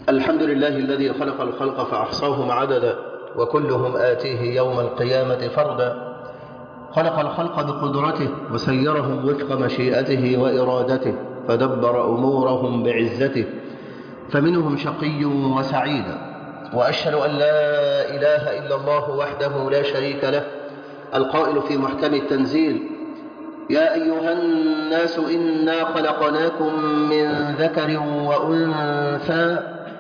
الحمد لله الذي خلق الخلق فأحصاهم عددا وكلهم آتيه يوم القيامة فردا خلق الخلق بقدرته وسيرهم وفق مشيئته وإرادته فدبر أمورهم بعزته فمنهم شقي وسعيد وأشهد أن لا إله إلا الله وحده لا شريك له القائل في محكم التنزيل يا أيها الناس إنا خلقناكم من ذكر وأنثى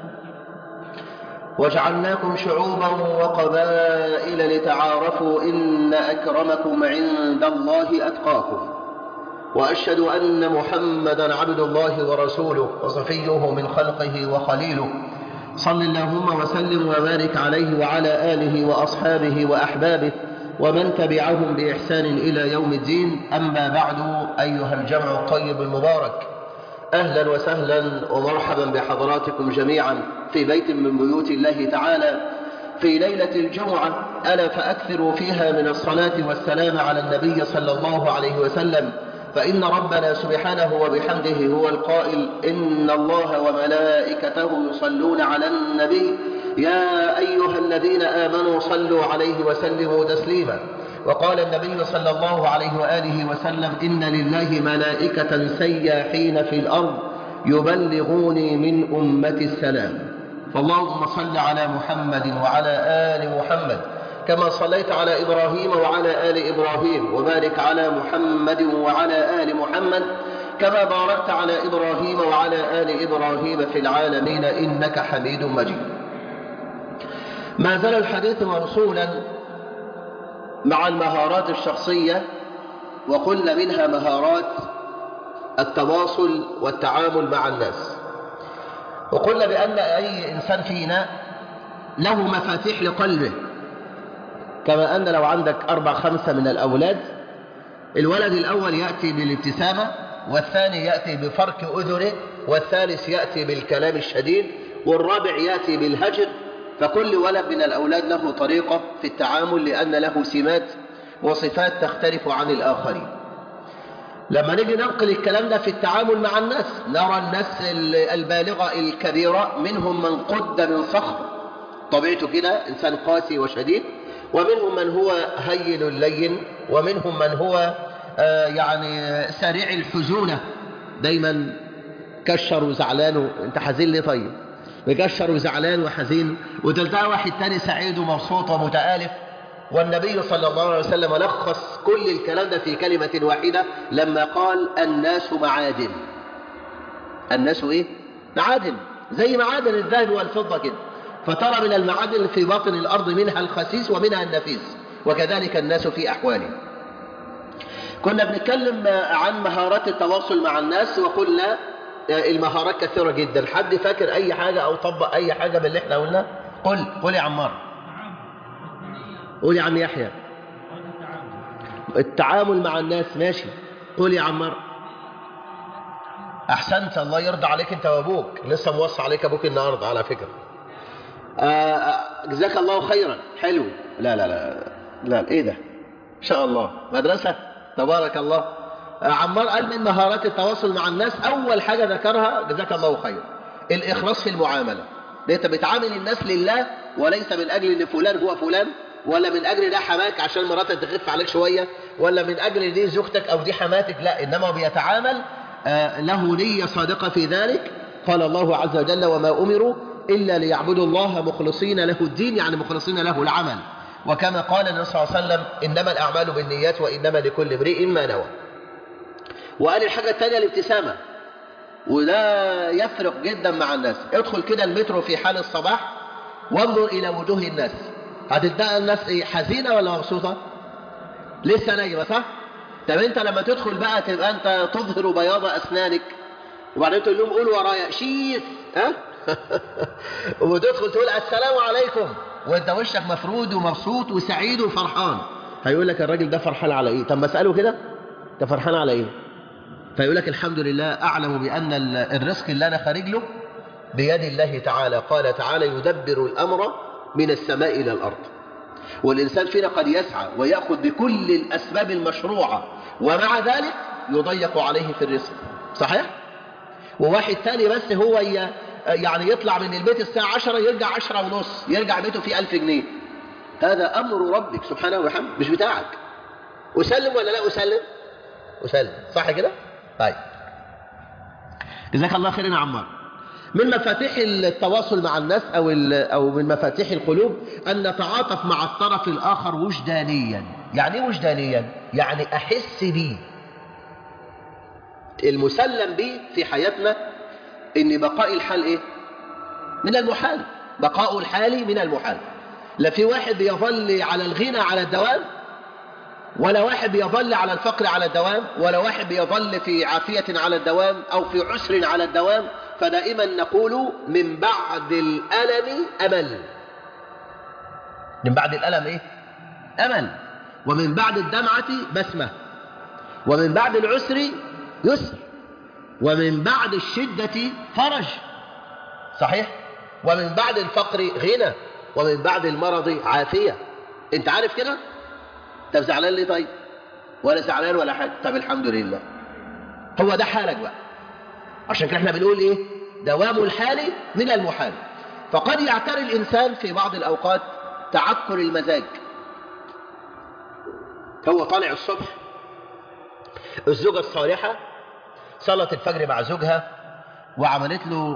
وجعلناكم شعوبا وقبائل لتعارفوا إن أكرمكم عند الله أتقاكم وأشهد أن محمدا عبد الله ورسوله وصفيه من خلقه وخليله صل اللهم وسلم وبارك عليه وعلى آله وأصحابه وأحبابه ومن تبعهم بإحسان إلى يوم الدين أما بعد أيها الجمع الطيب المبارك أهلا وسهلا ومرحبا بحضراتكم جميعا في بيت من بيوت الله تعالى في ليلة الجمعة ألا فأكثروا فيها من الصلاة والسلام على النبي صلى الله عليه وسلم فإن ربنا سبحانه وبحمده هو القائل إن الله وملائكته يصلون على النبي يا أيها الذين آمنوا صلوا عليه وسلموا تسليما وقال النبي صلى الله عليه وآله وسلم إن لله ملائكة سياحين في الأرض يبلغوني من أمة السلام فاللهم صل على محمد وعلى آل محمد كما صليت على إبراهيم وعلى آل إبراهيم وبارك على محمد وعلى آل محمد كما باركت على إبراهيم وعلى آل إبراهيم في العالمين إنك حميد مجيد ما زال الحديث موصولا مع المهارات الشخصية وقلنا منها مهارات التواصل والتعامل مع الناس وقلنا بأن أي إنسان فينا له مفاتيح لقلبه كما أن لو عندك أربع خمسة من الأولاد الولد الأول يأتي بالابتسامة والثاني يأتي بفرك أذنه والثالث يأتي بالكلام الشديد والرابع يأتي بالهجر فكل ولد من الأولاد له طريقة في التعامل لأن له سمات وصفات تختلف عن الآخرين لما نيجي ننقل الكلام ده في التعامل مع الناس نرى الناس البالغة الكبيرة منهم من قد من صخر طبيعته كده إنسان قاسي وشديد ومنهم من هو هين لين ومنهم من هو آه يعني سريع الحزونة دايما كشر وزعلان انت حزين ليه طيب مكشر وزعلان وحزين وتلتقى واحد تاني سعيد ومبسوط ومتآلف والنبي صلى الله عليه وسلم لخص كل الكلام ده في كلمة واحدة لما قال الناس معادن الناس ايه معادن زي معادن الذهب والفضة كده فترى من المعادن في باطن الأرض منها الخسيس ومنها النفيس وكذلك الناس في أحوالهم كنا بنتكلم عن مهارات التواصل مع الناس وقلنا المهارات كثيرة جدا حد فاكر أي حاجة أو طبق أي حاجة من اللي احنا قلنا قل قل يا عمار قول يا عم يحيى التعامل مع الناس ماشي قول يا عمار أحسنت الله يرضى عليك أنت وأبوك لسه موصى عليك أبوك النهاردة على فكرة جزاك الله خيرا حلو لا لا لا لا ايه ده ان شاء الله مدرسة تبارك الله عمار قال من مهارات التواصل مع الناس اول حاجة ذكرها جزاك الله خيرا الاخلاص في المعاملة ده انت بتعامل الناس لله وليس من اجل ان فلان هو فلان ولا من اجل ده حماك عشان مراتك تخف عليك شوية ولا من اجل دي زوجتك او دي حماتك لا انما بيتعامل له نية صادقة في ذلك قال الله عز وجل وما امروا إلا ليعبدوا الله مخلصين له الدين يعني مخلصين له العمل وكما قال النبي صلى الله عليه وسلم إنما الأعمال بالنيات وإنما لكل امرئ ما نوى وقال الحاجة الثانية الابتسامة وده يفرق جدا مع الناس ادخل كده المترو في حال الصباح وانظر إلى وجوه الناس هتلتقى الناس ايه حزينة ولا مبسوطة لسه نايمة صح طب انت لما تدخل بقى تبقى انت تظهر بياض أسنانك وبعدين تقول لهم قولوا ورايا شيث ها وتدخل تقول السلام عليكم وانت وشك مفرود ومبسوط وسعيد وفرحان هيقول لك الراجل ده فرحان على ايه طب ما اساله كده انت فرحان على ايه فيقول لك الحمد لله اعلم بان الرزق اللي انا خارج له بيد الله تعالى قال تعالى يدبر الامر من السماء الى الارض والانسان فينا قد يسعى وياخذ بكل الاسباب المشروعه ومع ذلك يضيق عليه في الرزق صحيح وواحد تاني بس هو يعني يطلع من البيت الساعة عشرة يرجع عشرة ونص يرجع بيته فيه ألف جنيه هذا أمر ربك سبحانه وبحمده مش بتاعك أسلم ولا لا أسلم أسلم صح كده طيب جزاك الله خير يا عمار من مفاتيح التواصل مع الناس أو, أو من مفاتيح القلوب أن نتعاطف مع الطرف الآخر وجدانيا يعني ايه وجدانيا يعني أحس بيه المسلم به في حياتنا ان بقاء الحال ايه من المحال بقاء الحال من المحال لا في واحد بيظل على الغنى على الدوام ولا واحد بيظل على الفقر على الدوام ولا واحد بيظل في عافية على الدوام أو في عسر على الدوام فدائما نقول من بعد الألم أمل من بعد الألم إيه؟ أمل ومن بعد الدمعة بسمة ومن بعد العسر يسر ومن بعد الشدة فرج صحيح ومن بعد الفقر غنى ومن بعد المرض عافية انت عارف كده طب زعلان ليه طيب ولا زعلان ولا حاجة طب الحمد لله هو ده حالك بقى عشان كده احنا بنقول ايه دوام الحال من المحال فقد يعتري الإنسان في بعض الأوقات تعكر المزاج هو طالع الصبح الزوجة الصالحة صلت الفجر مع زوجها وعملت له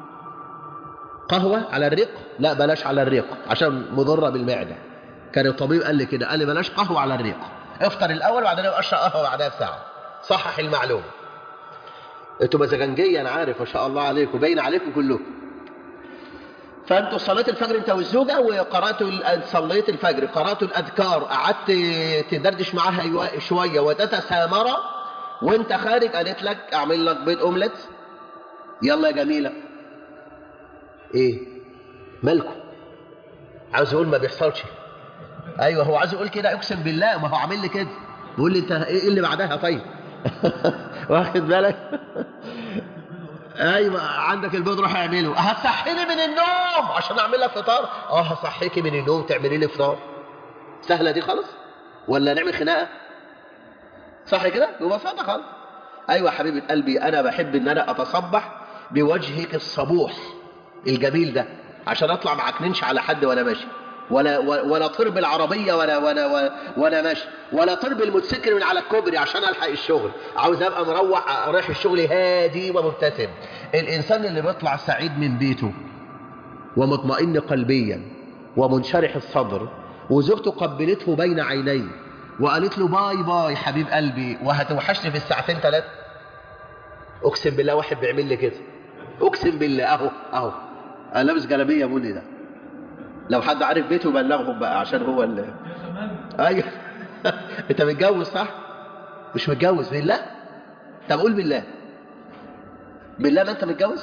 قهوة على الريق لا بلاش على الريق عشان مضرة بالمعدة كان الطبيب قال لي كده قال لي بلاش قهوة على الريق افطر الأول وبعدين اشرب قهوة بعدها بساعة صحح المعلومة انتوا مزاجنجية انا عارف ما شاء الله عليكم باين عليكم كلكم فانتوا صليت الفجر انت والزوجة وقرأتوا صليت الفجر قرأتوا الأذكار قعدت تدردش معاها شوية وتتسامر وانت خارج قالت لك اعمل لك بيض اومليت يلا يا جميلة ايه مالكم عاوز يقول ما بيحصلش ايوه هو عاوز يقول كده اقسم بالله ما هو عامل لي كده بيقول لي انت ايه اللي بعدها طيب واخد بالك ايوه عندك البيض روح اعمله هتصحيني من النوم عشان اعمل لك فطار اه هصحيكي من النوم تعملي لي فطار سهله دي خالص ولا نعمل خناقه صح كده ببساطه خالص ايوه حبيبه قلبي انا بحب ان انا اتصبح بوجهك الصبوح الجميل ده عشان اطلع ما اكننش على حد وانا ماشي ولا ولا طرب العربيه ولا ولا ولا, ولا ماشي ولا طرب الموتوسيكل من على الكوبري عشان الحق الشغل عاوز ابقى مروح رايح الشغل هادي ومبتسم الانسان اللي بيطلع سعيد من بيته ومطمئن قلبيا ومنشرح الصدر وزوجته قبلته بين عينيه وقالت له باي باي حبيب قلبي وهتوحشني في الساعتين ثلاثه اقسم بالله واحد بيعمل لي كده اقسم بالله اهو اهو انا لابس جلابيه بني ده لو حد عارف بيته بلغهم بقى عشان هو اللي ايوه انت متجوز صح مش متجوز بالله طب قول بالله بالله ما انت متجوز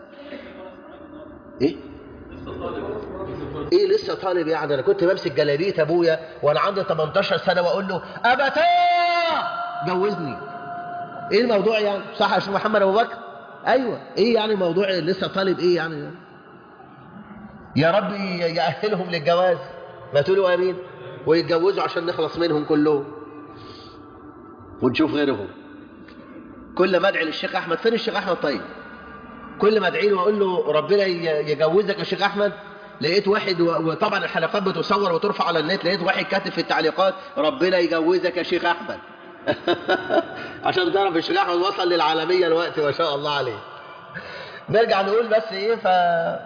ايه ايه لسه طالب يعني انا كنت بمسك جلابيه ابويا وانا عندي 18 سنه واقول له ابتا جوزني ايه الموضوع يعني صح يا شيخ محمد ابو بكر ايوه ايه يعني موضوع لسه طالب ايه يعني يا رب يأهلهم للجواز ما تقولوا امين ويتجوزوا عشان نخلص منهم كلهم ونشوف غيرهم كل ما ادعي للشيخ احمد فين الشيخ احمد طيب كل ما ادعي له واقول له ربنا يجوزك يا شيخ احمد لقيت واحد وطبعا الحلقات بتصور وترفع على النت لقيت واحد كاتب في التعليقات ربنا يجوزك يا شيخ احمد عشان تعرف الشيخ احمد وصل للعالميه الوقت ما شاء الله عليه نرجع نقول بس ايه ف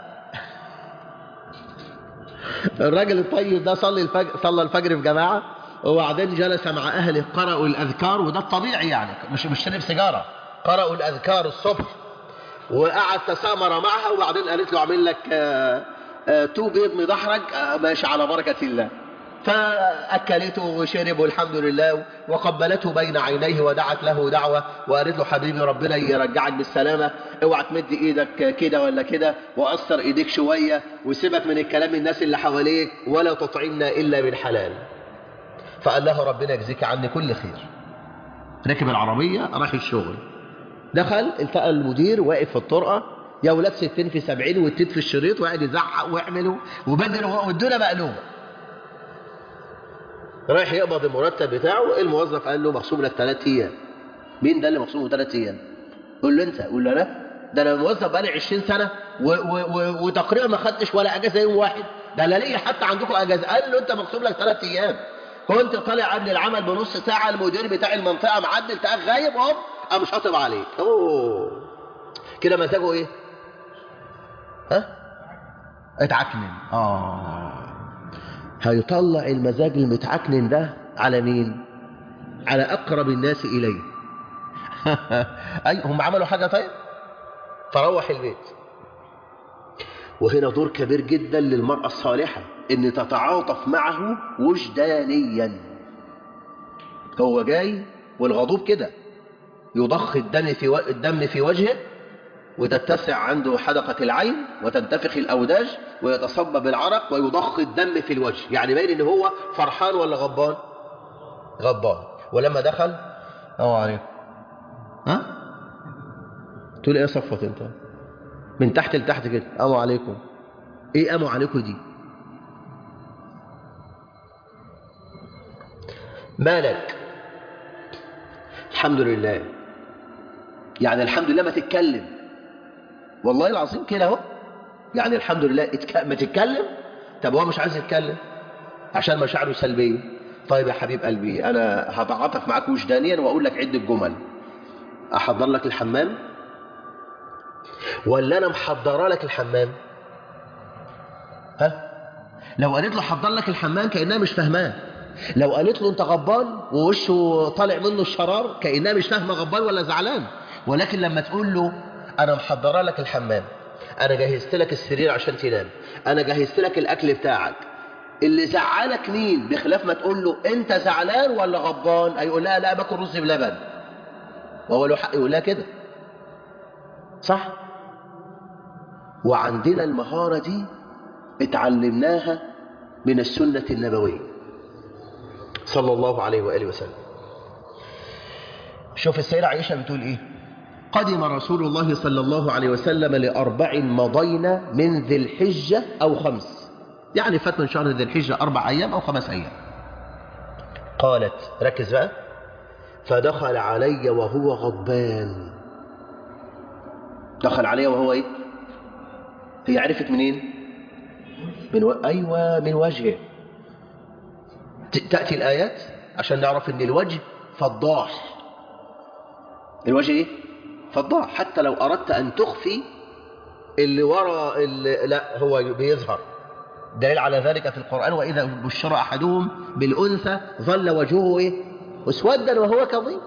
الراجل الطيب ده صلي الفجر صلى الفجر في جماعه وبعدين جلس مع اهله قرأوا الاذكار وده الطبيعي يعني مش مش شرب سيجاره قرأوا الاذكار الصبح وقعد تسامر معها وبعدين قالت له اعمل لك آآ آآ تو بيض مدحرج ماشي على بركه الله فأكلته وشرب والحمد لله وقبلته بين عينيه ودعت له دعوة وقالت له حبيبي ربنا يرجعك بالسلامة اوعى تمد ايدك كده ولا كده وأثر ايديك شوية وسيبك من الكلام الناس اللي حواليك ولا تطعمنا إلا من حلال فقال له ربنا يجزيك عني كل خير ركب العربية راح الشغل دخل التقى المدير واقف في الطرقة يا ولاد ستين في سبعين والتيت في الشريط وقاعد يزعق ويعملوا وبدل والدنيا مقلوبة رايح يقبض المرتب بتاعه الموظف قال له مخصوم لك ثلاث ايام مين ده اللي مخصوم له ثلاث ايام قول له انت قول له انا ده انا موظف بقالي 20 سنه و و و وتقريبا ما خدتش ولا اجازه يوم واحد ده لا ليه حتى عندكم اجازه قال له انت مكتوب لك ثلاث ايام كنت طالع قبل العمل بنص ساعه المدير بتاع المنطقه معدل تلاقيك غايب اهو قام شاطب عليك اوه كده مزاجه ايه ها اتعكنن اه هيطلع المزاج المتعكنن ده على مين على اقرب الناس اليه اي هم عملوا حاجه طيب فروح البيت وهنا دور كبير جدا للمرأة الصالحة ان تتعاطف معه وجدانيا هو جاي والغضوب كده يضخ الدم في و... الدم في وجهه وتتسع عنده حدقة العين وتنتفخ الأوداج ويتصبب العرق ويضخ الدم في الوجه يعني باين ان هو فرحان ولا غضبان غضبان ولما دخل اهو عليكم ها تقول ايه يا صفوت انت من تحت لتحت كده قاموا عليكم ايه قاموا عليكم دي مالك الحمد لله يعني الحمد لله ما تتكلم والله العظيم كده اهو يعني الحمد لله اتك... ما تتكلم طب هو مش عايز يتكلم عشان مشاعره سلبيه طيب يا حبيب قلبي انا هتعاطف معاك وجدانيا واقول لك عده جمل احضر لك الحمام ولا انا محضره لك الحمام ها لو قالت له حضر لك الحمام كانها مش فاهماه لو قالت له انت غضبان ووشه طالع منه الشرار كانها مش فاهمه غضبان ولا زعلان ولكن لما تقول له انا محضره لك الحمام انا جهزت لك السرير عشان تنام انا جهزت لك الاكل بتاعك اللي زعلك مين بخلاف ما تقول له انت زعلان ولا غضبان هيقول لها لا باكل رز بلبن وهو له حق يقول لها كده صح وعندنا المهارة دي اتعلمناها من السنة النبوية صلى الله عليه وآله وسلم شوف السيدة عائشة بتقول ايه قدم رسول الله صلى الله عليه وسلم لأربع مضينا من ذي الحجة أو خمس يعني فات من شهر ذي الحجة أربع أيام أو خمس أيام قالت ركز بقى فدخل علي وهو غضبان دخل علي وهو ايه هي عرفت منين من و... ايوه من وجهه ت... تاتي الايات عشان نعرف ان الوجه فضاح الوجه ايه فضاح حتى لو اردت ان تخفي اللي ورا اللي لا هو بيظهر دليل على ذلك في القرآن وإذا بشر أحدهم بالأنثى ظل وجهه إيه؟ اسودا وهو كظيم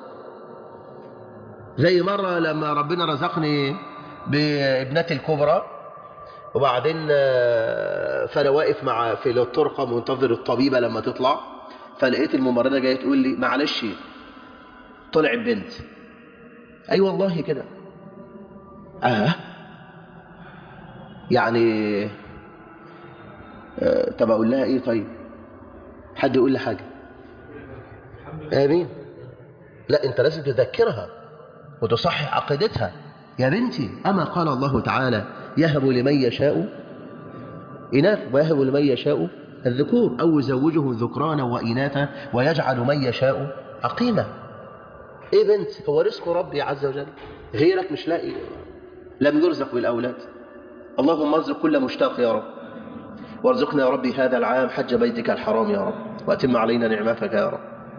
زي مرة لما ربنا رزقني بابنتي الكبرى وبعدين فانا واقف مع في الطرقه منتظر الطبيبه لما تطلع فلقيت الممرضه جايه تقول لي معلش طلع بنت اي أيوة والله كده اه يعني آه طب اقول لها ايه طيب حد يقول لي حاجه امين لا انت لازم تذكرها وتصحح عقيدتها يا بنتي أما قال الله تعالى يهب لمن يشاء إناث ويهب لمن يشاء الذكور أو يزوجهم ذكرانا وإناثا ويجعل من يشاء عقيما إيه بنت هو رزق ربي عز وجل غيرك مش لاقي لم يرزق بالأولاد اللهم ارزق كل مشتاق يا رب وارزقنا يا ربي هذا العام حج بيتك الحرام يا رب وأتم علينا نعمتك يا رب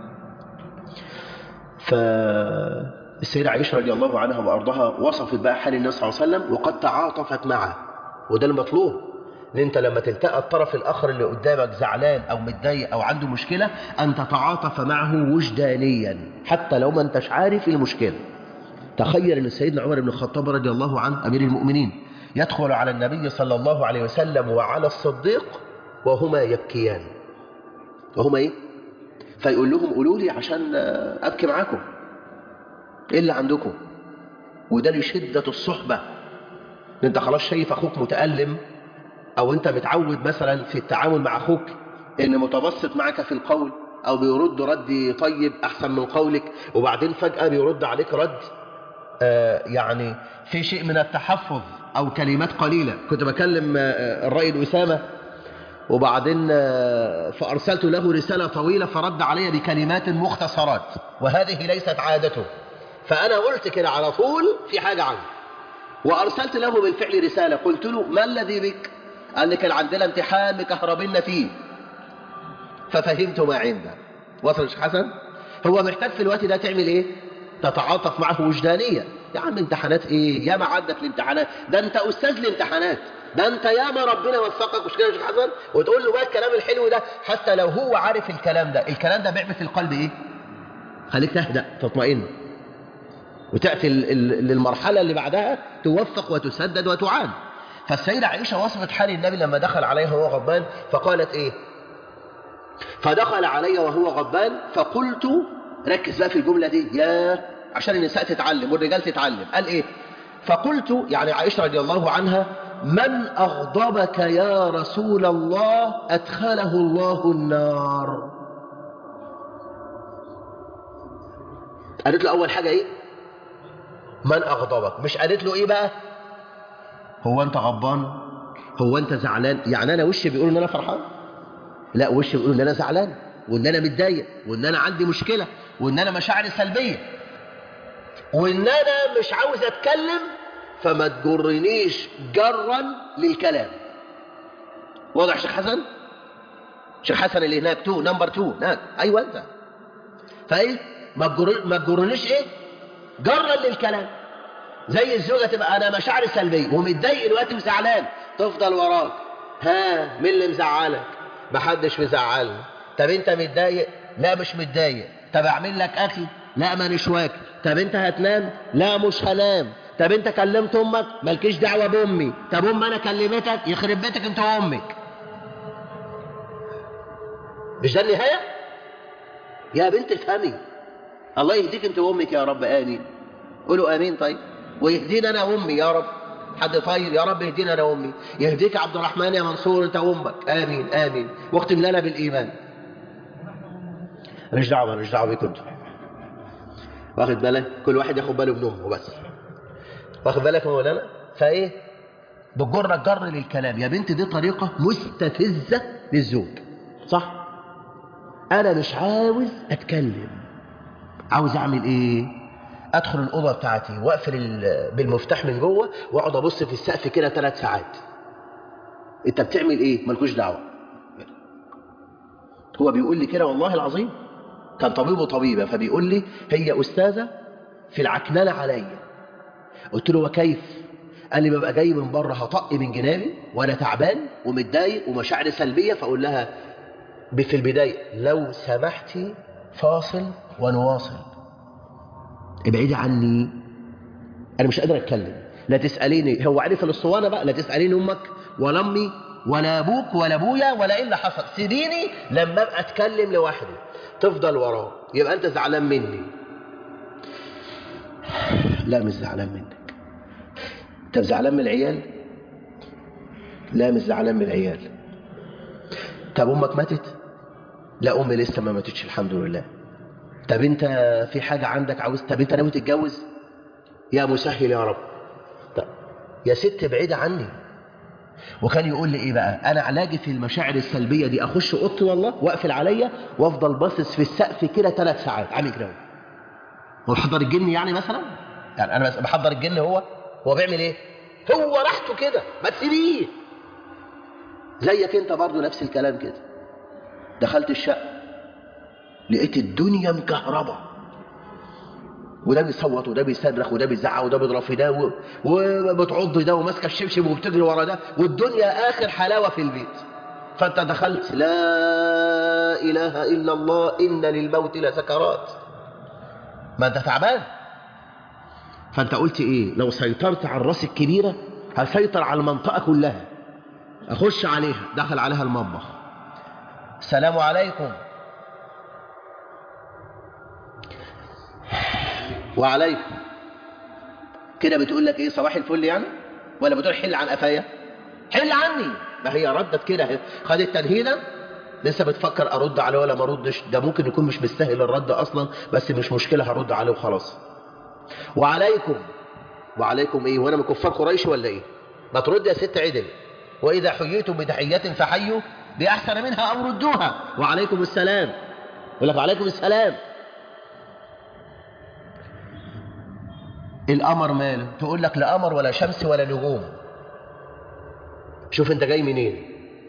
ف السيدة عائشة رضي الله عنها وأرضها وصفت بقى حال النبي صلى الله عليه وسلم وقد تعاطفت معه وده المطلوب ان انت لما تلتقى الطرف الاخر اللي قدامك زعلان او متضايق او عنده مشكلة ان تتعاطف معه وجدانيا حتى لو ما انتش عارف المشكلة تخيل ان سيدنا عمر بن الخطاب رضي الله عنه امير المؤمنين يدخل على النبي صلى الله عليه وسلم وعلى الصديق وهما يبكيان وهما ايه فيقول لهم قولوا لي عشان ابكي معاكم ايه اللي عندكم وده لشدة الصحبة انت خلاص شايف اخوك متألم او انت متعود مثلا في التعامل مع اخوك ان متبسط معك في القول او بيرد رد طيب احسن من قولك وبعدين فجأة بيرد عليك رد آه يعني في شيء من التحفظ او كلمات قليلة كنت بكلم آه الرائد أسامة وبعدين آه فأرسلت له رسالة طويلة فرد علي بكلمات مختصرات وهذه ليست عادته فأنا قلت كده على طول في حاجة عنه وأرسلت له بالفعل رسالة قلت له ما الذي بك قال لي كان عندنا امتحان مكهربنا فيه ففهمت ما عنده وصل الشيخ حسن هو محتاج في الوقت ده تعمل ايه تتعاطف معه وجدانيا يا عم امتحانات ايه يا ما عدت الامتحانات ده انت استاذ الامتحانات ده انت يا ما ربنا وفقك مش كده يا شيخ حسن وتقول له بقى الكلام الحلو ده حتى لو هو عارف الكلام ده الكلام ده بيعمل في القلب ايه خليك تهدأ تطمئن وتأتي ال- ال- للمرحلة اللي بعدها توفق وتسدد وتعان فالسيدة عائشة وصفت حال النبي لما دخل عليها وهو غضبان فقالت ايه فدخل علي وهو غضبان فقلت ركز بقى في الجملة دي يا عشان النساء تتعلم والرجال تتعلم قال ايه فقلت يعني عائشة رضي الله عنها من أغضبك يا رسول الله أدخله الله النار قالت له أول حاجة إيه من أغضبك مش قالت له إيه بقى هو أنت غضبان هو أنت زعلان يعني أنا وشي بيقول إن أنا فرحان لا وشي بيقول إن أنا زعلان وإن أنا متضايق وإن أنا عندي مشكلة وإن أنا مشاعري سلبية وإن أنا مش عاوز أتكلم فما تجرنيش جرا للكلام واضح شيخ حسن شيخ حسن اللي هناك تو نمبر تو هناك ايوه انت فايه ما تجر- ما تجرنيش ايه جرا للكلام زي الزوجه تبقى انا مشاعري سلبيه ومتضايق دلوقتي وزعلان تفضل وراك ها مين اللي مزعلك محدش مزعلني طب انت متضايق لا مش متضايق طب اعمل لك اكل لا مانيش واكل طب انت هتنام لا مش هنام طب انت كلمت امك مالكيش دعوه بامي طب ام انا كلمتك يخرب بيتك انت وامك مش ده النهايه يا بنت افهمي الله يهديك انت وامك يا رب امين قولوا امين طيب ويهدينا انا وامي يا رب حد طيب يا رب يهدينا انا وامي يهديك عبد الرحمن يا منصور انت وامك امين امين واختم لنا بالايمان مش دعوه مش دعوه بيكم انتوا واخد بالك كل واحد ياخد باله من امه بس واخد بالك يا مولانا فايه بتجرك جر للكلام يا بنت دي طريقه مستفزه للزوج صح انا مش عاوز اتكلم عاوز اعمل ايه ادخل الاوضه بتاعتي واقفل ال- بالمفتاح من جوه واقعد ابص في السقف كده ثلاث ساعات انت بتعمل ايه مالكوش دعوه هو بيقول لي كده والله العظيم كان طبيب وطبيبه فبيقول لي هي استاذه في العكننه عليا قلت له وكيف قال لي ببقى جاي من بره هطق من جنابي وانا تعبان ومتضايق ومشاعري سلبيه فاقول لها ب- في البدايه لو سمحتي فاصل ونواصل ابعدي عني انا مش قادر اتكلم لا تساليني هو عرف الاسطوانه بقى لا تساليني امك ولا امي ولا ابوك ولا ابويا ولا ايه اللي حصل سيبيني لما ابقى اتكلم لوحدي تفضل وراه يبقى انت زعلان مني لا مش زعلان منك انت زعلان من العيال لا مش زعلان من العيال طب امك ماتت لا امي لسه ما ماتتش الحمد لله طب انت في حاجه عندك عاوز طب انت ناوي تتجوز يا مسهل يا رب طب يا ست بعيدة عني وكان يقول لي ايه بقى انا علاجي في المشاعر السلبيه دي اخش اوضتي والله واقفل عليا وافضل باصص في السقف كده ثلاث ساعات عامل كده هو بحضر الجن يعني مثلا يعني انا بس بحضر الجن هو هو بيعمل ايه هو راحته كده ما تسيبيه زيك انت برضه نفس الكلام كده دخلت الشقه لقيت الدنيا مكهربه وده بيصوت وده بيصرخ وده بيزعق وده بيضرب في ده و- وبتعض ده وماسكه الشبشب وبتجري ورا ده والدنيا اخر حلاوه في البيت فانت دخلت لا اله الا الله ان للموت لسكرات ما انت تعبان فانت قلت ايه لو سيطرت على الراس الكبيره هسيطر على المنطقه كلها اخش عليها دخل عليها المطبخ السلام عليكم وعليكم كده بتقول لك ايه صباح الفل يعني ولا بتقول حل عن قفايا حل عني ما هي ردت كده اهي. خدت تنهيده لسه بتفكر ارد عليه ولا ما اردش ده ممكن يكون مش مستاهل الرد اصلا بس مش مشكله هرد عليه وخلاص وعليكم وعليكم ايه وانا من كفار قريش ولا ايه ما ترد يا ست عدل واذا حييتم بتحيه فحيوا باحسن منها او ردوها وعليكم السلام يقول لك وعليكم السلام القمر ماله تقول لك لا قمر ولا شمس ولا نجوم شوف انت جاي منين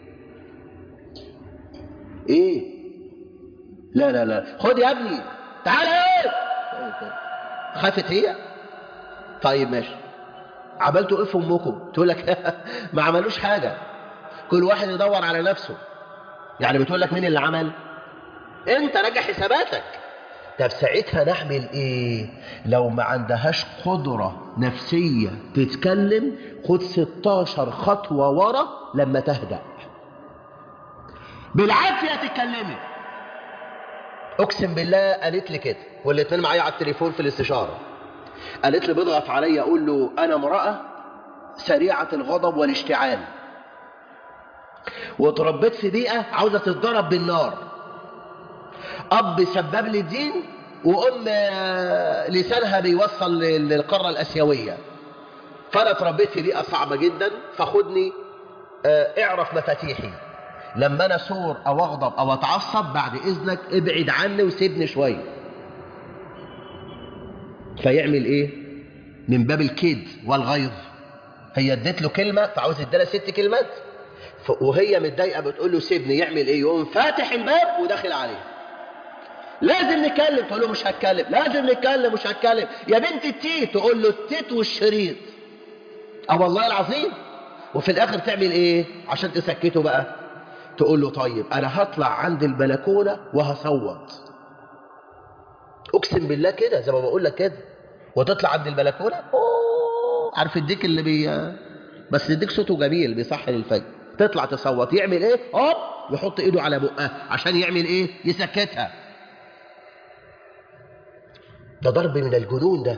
ايه لا لا لا خد يا ابني تعال ايه خافت هي طيب ماشي عملتوا ايه في امكم تقول لك ما عملوش حاجه كل واحد يدور على نفسه يعني بتقول لك مين اللي عمل انت راجع حساباتك طب ساعتها نعمل ايه لو ما عندهاش قدرة نفسية تتكلم خد 16 خطوة ورا لما تهدأ بالعافية تتكلمي اقسم بالله قالت لي كده والاتنين معايا على التليفون في الاستشارة قالت لي بيضغط عليا اقول له انا امرأة سريعة الغضب والاشتعال وتربيت في بيئة عاوزة تتضرب بالنار أب سبب لي الدين وأم لسانها بيوصل للقارة الأسيوية فأنا اتربيت في بيئة صعبة جدا فخدني اعرف مفاتيحي لما أنا سور أو أغضب أو أتعصب بعد إذنك ابعد عني وسيبني شوية فيعمل إيه من باب الكيد والغيظ هي اديت له كلمة فعاوز اديلها ست كلمات وهي متضايقه بتقول له سيبني يعمل ايه يقوم فاتح الباب وداخل عليه لازم نتكلم تقول له مش هتكلم لازم نتكلم مش هتكلم يا بنت التيت تقول له التيت والشريط اه والله العظيم وفي الاخر تعمل ايه عشان تسكته بقى تقول له طيب انا هطلع عند البلكونه وهصوت اقسم بالله كده زي ما بقول لك كده وتطلع عند البلكونه اوه عارف الديك اللي بي بس الديك صوته جميل بيصحي للفجر تطلع تصوت يعمل ايه هوب يحط ايده على بقها عشان يعمل ايه يسكتها ده ضرب من الجنون ده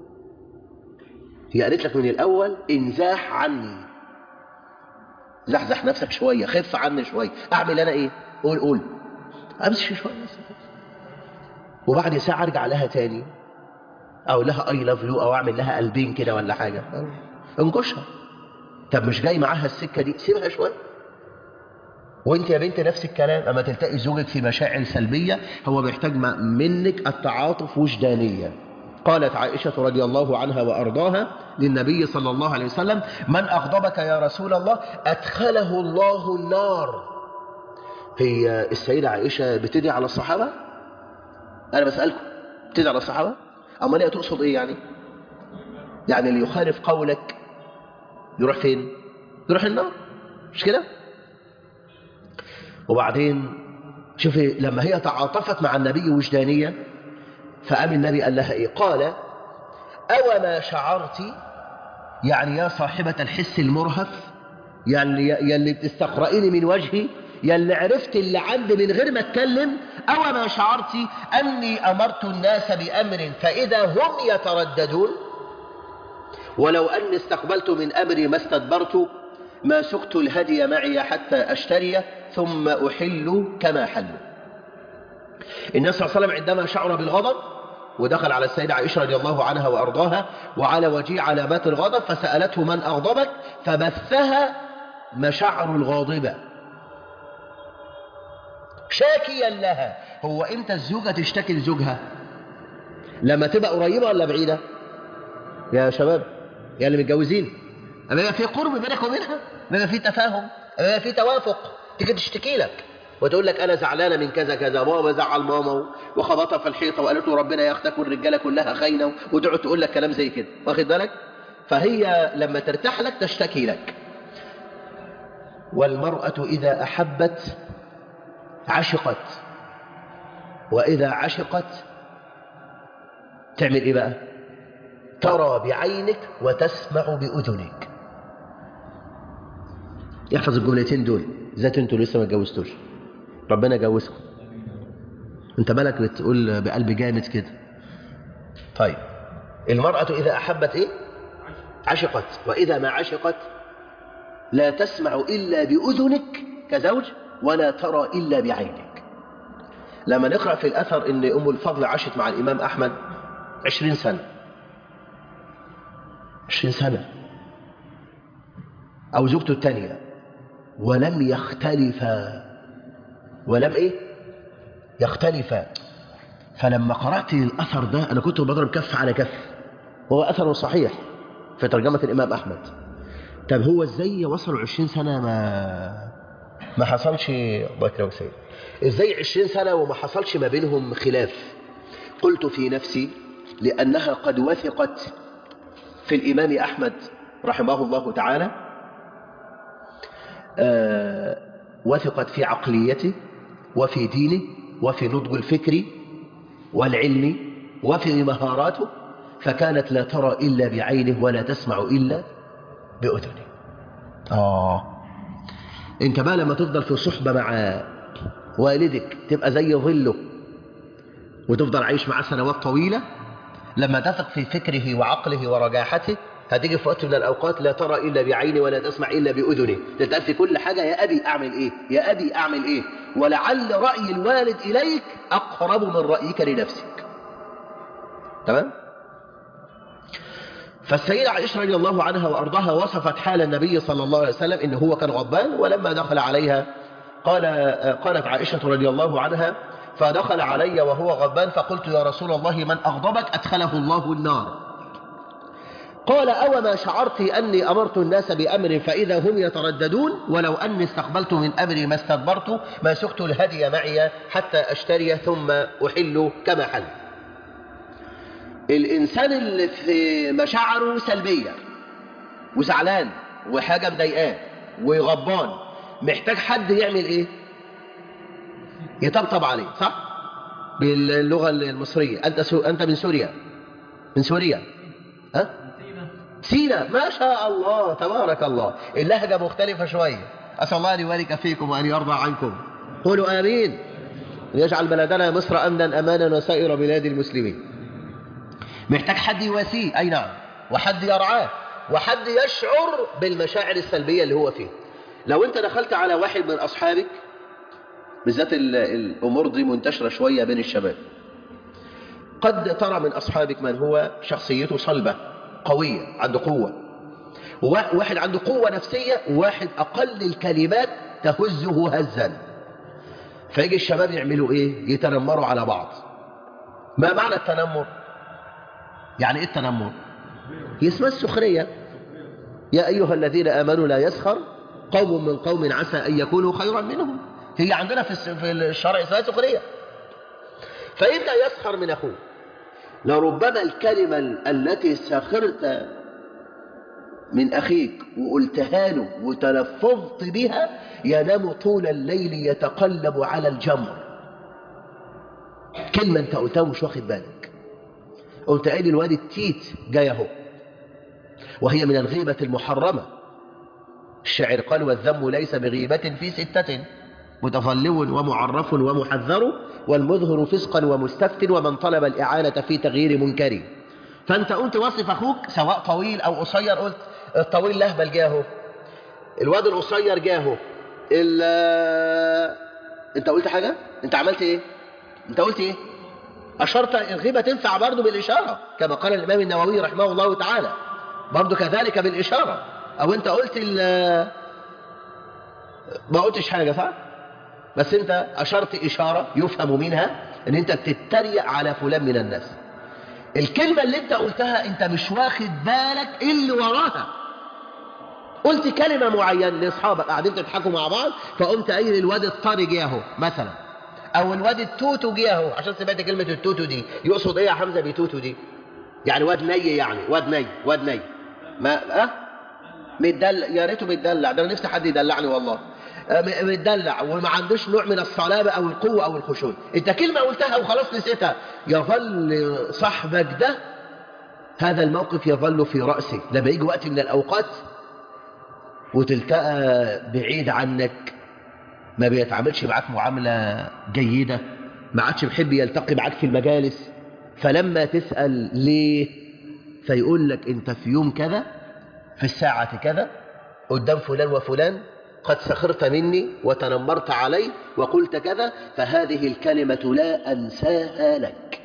هي قالت لك من الاول انزاح عني زحزح نفسك شويه خف عني شويه اعمل انا ايه قول قول امشي شويه وبعد ساعه ارجع لها تاني او لها اي لاف يو او اعمل لها قلبين كده ولا حاجه انكشها طب مش جاي معاها السكه دي سيبها شويه وانت يا بنت نفس الكلام اما تلتقي زوجك في مشاعر سلبيه هو بيحتاج منك التعاطف وجدانيا قالت عائشه رضي الله عنها وارضاها للنبي صلى الله عليه وسلم من اغضبك يا رسول الله ادخله الله النار هي السيده عائشه بتدعي على الصحابه انا بسالكم بتدعي على الصحابه امال هي تقصد ايه يعني يعني اللي يخالف قولك يروح فين يروح النار مش كده وبعدين شوفي لما هي تعاطفت مع النبي وجدانيا فقام النبي قال لها ايه قال او ما شعرت يعني يا صاحبة الحس المرهف يعني يا اللي بتستقرئيني من وجهي يا اللي عرفت اللي عندي من غير ما اتكلم او ما شعرت اني امرت الناس بامر فاذا هم يترددون ولو أني استقبلت من أمري ما استدبرت ما سقت الهدي معي حتى أشتري ثم أحل كما حل النبي صلى الله عليه وسلم عندما شعر بالغضب ودخل على السيدة عائشة رضي الله عنها وأرضاها وعلى وجيه علامات الغضب فسألته من أغضبك فبثها مشاعر الغاضبة شاكيا لها هو امتى الزوجة تشتكي لزوجها لما تبقى قريبة ولا بعيدة يا شباب يا اللي متجوزين اما يبقى في قرب بينك وبينها اما يبقى في تفاهم اما يبقى في توافق تيجي تشتكي لك وتقول لك انا زعلانه من كذا كذا بابا زعل ماما وخبطها في الحيطه وقالت له ربنا ياخدك والرجاله كلها خاينه وتقعد تقول لك كلام زي كده واخد بالك فهي لما ترتاح لك تشتكي لك والمراه اذا احبت عشقت واذا عشقت تعمل ايه بقى ترى بعينك وتسمع بأذنك احفظ الجملتين دول ذات انتوا لسه ما اتجوزتوش ربنا يجوزكم انت مالك بتقول بقلب جامد كده طيب المرأة إذا أحبت إيه عشقت وإذا ما عشقت لا تسمع إلا بأذنك كزوج ولا ترى إلا بعينك لما نقرأ في الأثر إن أم الفضل عاشت مع الإمام أحمد عشرين سنة عشرين سنة أو زوجته الثانية ولم يختلفا ولم إيه يختلفا فلما قرأت الأثر ده أنا كنت بضرب كف على كف وهو أثر صحيح في ترجمة الإمام أحمد طب هو إزاي وصلوا 20 سنة ما ما حصلش الله يكرمك سيد إزاي 20 سنة وما حصلش ما بينهم خلاف قلت في نفسي لأنها قد وثقت في الإمام أحمد رحمه الله تعالى آه وثقت في عقليته وفي دينه وفي نضج الفكر والعلم وفي مهاراته فكانت لا ترى إلا بعينه ولا تسمع إلا بأذنه آه انت بقى لما تفضل في صحبة مع والدك تبقى زي ظله وتفضل عايش معاه سنوات طويلة لما تثق في فكره وعقله ورجاحته هتيجي في وقت من الأوقات لا ترى إلا بعينه ولا تسمع إلا بأذنه تتقال في كل حاجة يا أبي أعمل إيه يا أبي أعمل إيه ولعل رأي الوالد إليك أقرب من رأيك لنفسك تمام فالسيدة عائشة رضي الله عنها وأرضاها وصفت حال النبي صلى الله عليه وسلم إنه هو كان غضبان ولما دخل عليها قال قالت عائشة رضي الله عنها فدخل علي وهو غضبان فقلت يا رسول الله من أغضبك أدخله الله النار قال أو ما شعرت أني أمرت الناس بأمر فإذا هم يترددون ولو أني استقبلت من أمري ما استدبرت ما سقت الهدي معي حتى أشتري ثم أحل كما حل الإنسان اللي في مشاعره سلبية وزعلان وحاجة مضايقاه وغضبان محتاج حد يعمل إيه؟ يطبطب عليه صح؟ باللغة المصرية أنت سو... أنت من سوريا من سوريا ها؟ سينا ما شاء الله تبارك الله اللهجة مختلفة شوية أسأل الله أن يبارك فيكم وأن يرضى عنكم قولوا آمين أن يجعل بلدنا مصر أمنا أمانا وسائر بلاد المسلمين محتاج حد يواسيه أي نعم وحد يرعاه وحد يشعر بالمشاعر السلبية اللي هو فيه لو أنت دخلت على واحد من أصحابك بالذات الأمور دي منتشرة شوية بين الشباب قد ترى من أصحابك من هو شخصيته صلبة قوية عنده قوة واحد عنده قوة نفسية وواحد أقل الكلمات تهزه هزا فيجي الشباب يعملوا إيه يتنمروا على بعض ما معنى التنمر يعني إيه التنمر اسمها السخرية يا أيها الذين آمنوا لا يسخر قوم من قوم عسى أن يكونوا خيرا منهم هي عندنا في الشرع اسمها سخرية فإنت يسخر من أخوه لربما الكلمة التي سخرت من أخيك وقلتها له وتلفظت بها ينام طول الليل يتقلب على الجمر كلمة أنت قلتها مش واخد بالك قلت قايل الواد التيت جاي اهو وهي من الغيبة المحرمة الشاعر قال والذم ليس بغيبة في ستة متظلم ومعرف ومحذر والمظهر فسقا ومستفت ومن طلب الإعانة في تغيير منكر فأنت قلت وصف أخوك سواء طويل أو قصير قلت الطويل لهبل جاهه الواد القصير جاهه انت قلت حاجة انت عملت ايه انت قلت ايه أشرت الغيبة تنفع برضه بالإشارة كما قال الإمام النووي رحمه الله تعالى برضه كذلك بالإشارة أو أنت قلت ما قلتش حاجة صح بس أنت أشرت إشارة يفهم منها أن أنت بتتريق على فلان من الناس الكلمة اللي أنت قلتها أنت مش واخد بالك إيه اللي وراها قلت كلمة معينة لأصحابك قاعدين تضحكوا مع بعض فقمت قايل الواد الطري جه اهو مثلا او الواد التوتو جه اهو عشان سمعت كلمه التوتو دي يقصد ايه يا حمزه بتوتو دي يعني واد ني يعني واد ني واد ني ما اه متدلع يا ريته متدلع ده انا نفسي حد يدلعني والله آه متدلع وما عندوش نوع من الصلابه او القوه او الخشوع انت كلمه قلتها وخلاص نسيتها يظل صاحبك ده هذا الموقف يظل في راسه لما يجي وقت من الاوقات وتلتقى بعيد عنك ما بيتعاملش معاك معاملة جيدة ما عادش بيحب يلتقي معاك في المجالس فلما تسأل ليه فيقول لك انت في يوم كذا في الساعة كذا قدام فلان وفلان قد سخرت مني وتنمرت علي وقلت كذا فهذه الكلمة لا أنساها لك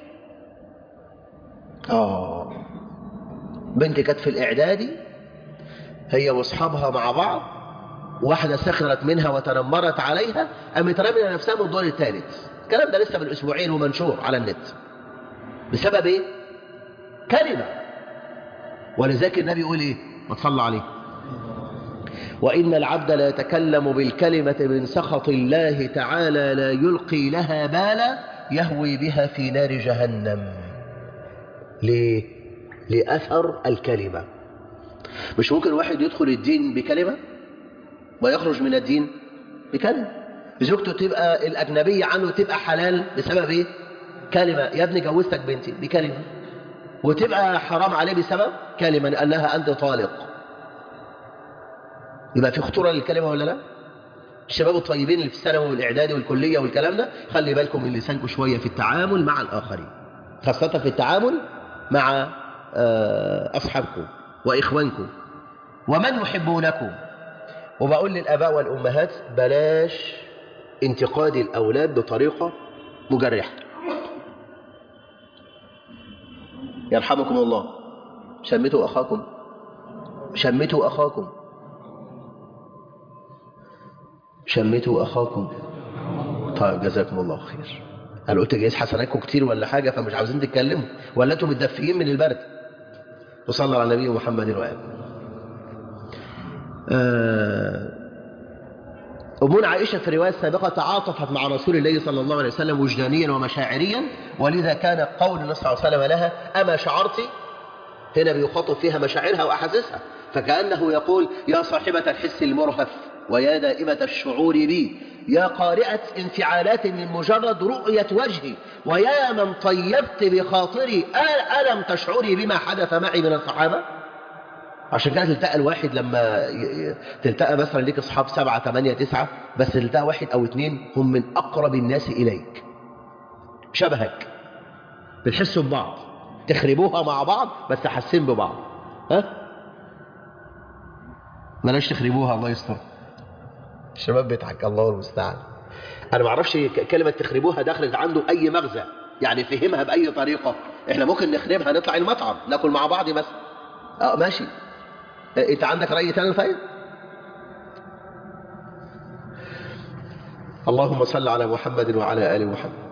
آه بنتي كانت في الإعدادي هي واصحابها مع بعض واحدة سخرت منها وتنمرت عليها قامت رامية نفسها من الدور الثالث الكلام ده لسه من أسبوعين ومنشور على النت بسبب إيه؟ كلمة ولذلك النبي يقول ايه ما تصلى عليه وإن العبد لا يتكلم بالكلمة من سخط الله تعالى لا يلقي لها بالا يهوي بها في نار جهنم ليه؟ لأثر الكلمة مش ممكن واحد يدخل الدين بكلمة ويخرج من الدين بكلمة زوجته تبقى الأجنبية عنه تبقى حلال بسبب إيه؟ كلمة يا ابني جوزتك بنتي بكلمة وتبقى حرام عليه بسبب كلمة قال لها أنت طالق يبقى في خطورة للكلمة ولا لا الشباب الطيبين اللي في الثانوي والإعدادي والكلية والكلام ده خلي بالكم من لسانكم شوية في التعامل مع الآخرين خاصة في التعامل مع أصحابكم وإخوانكم ومن يحبونكم وبقول للآباء والأمهات بلاش انتقاد الأولاد بطريقة مجرحة يرحمكم الله شمتوا أخاكم شمتوا أخاكم شمتوا أخاكم طيب جزاكم الله خير أنا قلت جايز حسناتكم كتير ولا حاجة فمش عاوزين تتكلموا ولا أنتم متدفيين من البرد وصلى على النبي محمد وآله أمون عائشة في الرواية السابقة تعاطفت مع رسول الله صلى الله عليه وسلم وجدانيا ومشاعريا ولذا كان قول النبي صلى الله عليه وسلم لها أما شعرت هنا بيخاطب فيها مشاعرها وأحاسيسها فكأنه يقول يا صاحبة الحس المرهف ويا دائمة الشعور بي يا قارئة انفعالات من مجرد رؤية وجهي ويا من طيبت بخاطري ألم تشعري بما حدث معي من الصحابة عشان كده تلتقى الواحد لما تلتقى مثلا ليك اصحاب سبعة ثمانية تسعة بس تلتقى واحد او اتنين هم من اقرب الناس اليك شبهك بتحسوا ببعض تخربوها مع بعض بس حاسين ببعض ها بلاش تخربوها الله يستر الشباب بيضحك الله المستعان انا ما اعرفش كلمه تخربوها دخلت عنده اي مغزى يعني فهمها باي طريقه احنا ممكن نخربها نطلع المطعم ناكل مع بعض مثلا اه ماشي انت عندك رأي تاني طيب اللهم صل على محمد وعلى آل محمد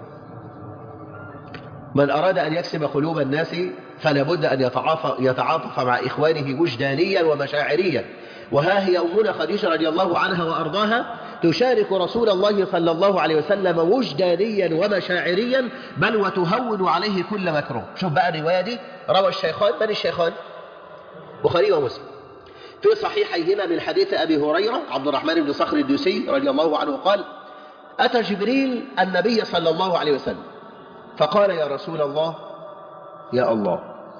من أراد أن يكسب قلوب الناس فلا بد أن يتعاطف, يتعاطف مع إخوانه وجدانيا ومشاعريا وها هي أمنا خديجة رضي الله عنها وأرضاها تشارك رسول الله صلى الله عليه وسلم وجدانيا ومشاعريا بل وتهون عليه كل مكروه شوف بقى الرواية دي روى الشيخان من الشيخان بخاري ومسلم في صحيحيهما من حديث أبي هريرة عبد الرحمن بن صخر الدوسي رضي الله عنه قال أتى جبريل النبي صلى الله عليه وسلم فقال يا رسول الله يا الله